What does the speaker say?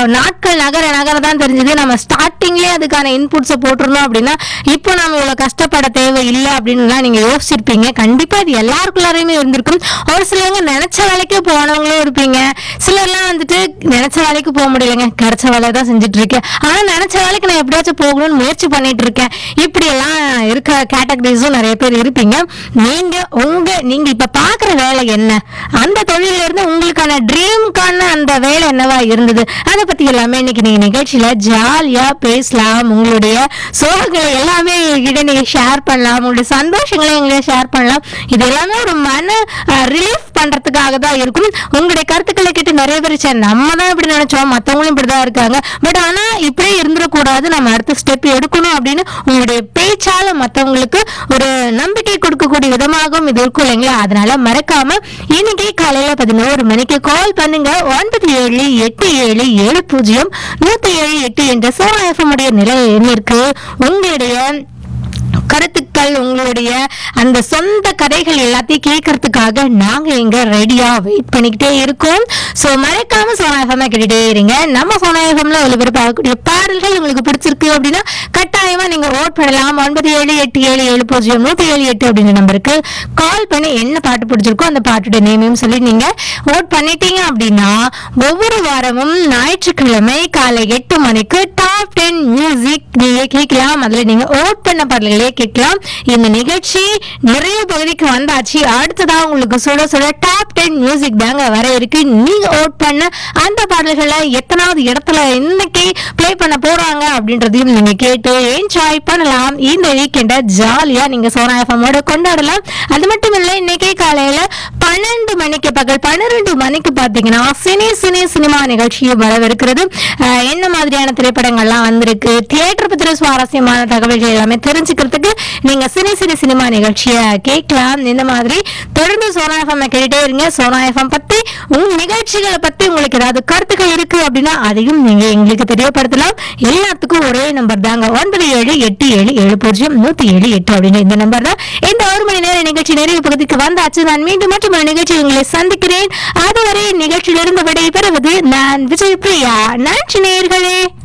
நாட்கள் நகர நகர தான் தெரிஞ்சது நம்ம ஸ்டார்டிங்லேயே அதுக்கான இன்புட்ஸை போட்டிருந்தோம் அப்படின்னா இப்போ நம்ம இவ்வளோ கஷ்டப்பட தேவை இல்லை அப்படின்னுலாம் நீங்கள் யோசிச்சிருப்பீங்க கண்டிப்பாக இது எல்லாருக்குள்ளாரையுமே இருந்திருக்கும் ஒரு சிலவங்க நினச்ச வேலைக்கு போனவங்களும் இருப்பீங்க சிலர்லாம் வந்துட்டு நினச்ச வேலைக்கு போக முடியலைங்க கிடைச்ச வேலையை தான் செஞ்சுட்டு இருக்கேன் ஆனால் நினச்ச வேலைக்கு நான் எப்படியாச்சும் போகணும்னு முயற்சி பண்ணிட்டு இருக்கேன் இப்படியெல்லாம் இருக்க கேட்டகரிஸும் நிறைய பேர் இருப்பீங்க நீங்க உங்க நீங்க இப்ப பாக்குற வேலை என்ன அந்த தொழில இருந்து உங்களுக்கான ட்ரீம்க்கான அந்த வேலை என்னவா இருந்தது அதை பத்தி எல்லாமே இன்னைக்கு நீங்க நிகழ்ச்சியில ஜாலியா பேசலாம் உங்களுடைய சோகங்களை எல்லாமே எங்ககிட்ட நீங்க ஷேர் பண்ணலாம் உங்களுடைய சந்தோஷங்களை எங்களை ஷேர் பண்ணலாம் இது எல்லாமே ஒரு மன ரிலீஃப் பண்றதுக்காக தான் இருக்கும் உங்களுடைய கருத்துக்களை கேட்டு நிறைய பேர் சரி நம்ம தான் இப்படி நினைச்சோம் மத்தவங்களும் இப்படிதான் இருக்காங்க பட் ஆனா இப்படியே இருந்துடக்கூடாது நம்ம அடுத்த ஸ்டெப் எடுக்கணும் அப்படின்னு உங்களுடைய பேச்சால மத்தவங்களுக்கு ஒரு நம்பிக்கை கொடுக்கக்கூடிய விதமாகவும் இது இருக்கும் இல்லைங்களா அதனால மறக்காம இன்னைக்கு காலையில பதினோரு மணிக்கு கால் பண்ணுங்க ஒன்பது ஏழு எட்டு ஏழு ஏழு பூஜ்ஜியம் நூத்தி ஏழு எட்டு என்ற சோனா எஃப்எம் உடைய நிலை எண்ணிற்கு உங்களுடைய கருத்துக்கள் உங்களுடைய அந்த சொந்த கதைகள் எல்லாத்தையும் கேட்கறதுக்காக நாங்க இங்க ரெடியா வெயிட் பண்ணிக்கிட்டே இருக்கோம் சோ மறக்காம சோனா எஃப்எம் கேட்டுட்டே இருங்க நம்ம சோனா எஃப்எம்ல ஒளிபரப்பாகக்கூடிய பாடல்கள் உங்களுக்கு பிடிச்சிருக்கு அப்படின்னா கட்டாயமா நீங்க ஓட் பண்ணலாம் ஒன்பது ஏழு எட்டு ஏழு ஏழு பூஜ்ஜியம் நூத்தி ஏழு எட்டு அப்படின்ற நம்பருக்கு கால் பண்ணி என்ன பாட்டு பிடிச்சிருக்கோ அந்த பாட்டோட நேமையும் சொல்லி நீங்க ஓட் பண்ணிட்டீங்க அப்படின்னா ஒவ்வொரு வாரமும் ஞாயிற்றுக்கிழமை காலை எட்டு மணிக்கு டாப் டென் மியூசிக் நீங்க கேட்கலாம் அதுல நீங்க ஓட் பண்ண பாடல்களே கேட்கலாம் இந்த நிகழ்ச்சி நிறைய பகுதிக்கு வந்தாச்சு அடுத்ததா உங்களுக்கு சொல்ல சொல்ல டாப் டென் மியூசிக் தாங்க வர இருக்கு நீங்க ஓட் பண்ண அந்த பாடல்களை எத்தனாவது இடத்துல இன்னைக்கு ப்ளே பண்ண போறாங்க அப்படின்றதையும் நீங்க கேட்டு என்ஜாய் பண்ணலாம் இந்த வீக்கெண்டை ஜாலியா நீங்க சோனா எஃப்எம்மோட கொண்டாடலாம் அது மட்டும் இல்ல இன்னைக்கு காலையில பன்னெண்டு மணிக்கு பகல் பன்னிரெண்டு மணிக்கு பாத்தீங்கன்னா சினி சினி சினிமா நிகழ்ச்சியும் வரவிருக்கிறது அஹ், என்ன மாதிரியான திரைப்படங்கள்லாம் வந்திருக்கு தியேட்டர் பத்திர சுவாரஸ்யமான தகவல்கள் எல்லாமே தெரிஞ்சுக்கிறதுக்கு நீங்க சினி சினி சினிமா நிகழ்ச்சியை கேட்கலாம் இந்த மாதிரி தொடர்ந்து சோனா எஃப்எம் கேட்டுட்டே இருங்க சோனா எஃப்எம் பத்தி உங்க நிகழ்ச்சிகளை பத்தி உங்களுக்கு ஏதாவது கருத்துக்கள் இருக்கு அப்படின்னா அதையும் நீங்க எங்களுக்கு தெரியப்படுத்தலாம் எல்லாத்துக்கும் ஒரே நம்பர் தாங்க ஒன்பது ஏழு எட்டு ஏழு ஏழு பூஜ்ஜியம் நூத்தி ஏழு எட்டு அப்படின்னு இந்த நம்பர் தான் இந்த ஒரு மணி நேர நிகழ்ச்சி நிறைவு பகுதிக்கு வந்தாச்சு நான் மீண்டும் மற்றும் ஒரு நிகழ்ச்சி உங்களை சந்திக்கிறேன் அதுவரை நிகழ்ச்சியிலிருந்து விடை பெறுவது நான் விஜய் பிரியா நன்றி நேயர்களே